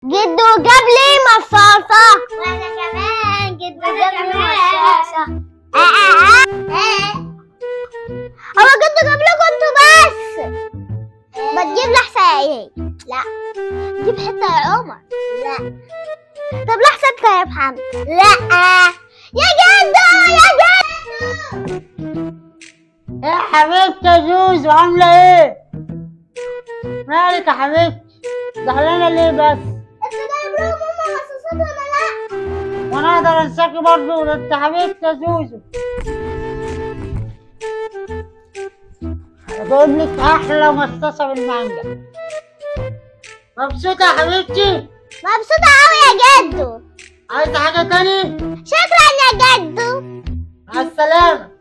جدو جاب لي مصاصة وانا كمان جدو جاب لي مصاصة آه آه آه. هو جدو جاب لكم انتوا بس ما تجيب لحسة ايه لا جيب حتة يا عمر لا طب لحسة انت يا محمد لا يا جدو يا جدو يا حبيبتي يا زوزو عاملة ايه؟ مالك يا حبيبتي؟ زعلانة ليه بس؟ انت جايب لهم هم مصاصات ولا لا وانا اقدر انساكي برضه ده انت حبيبتي يا زوزو بقول لك احلى مصاصة بالمانجا مبسوطة يا حبيبتي؟ مبسوطة أوي يا جدو عايزة حاجة تاني؟ شكرا يا جدو مع السلامة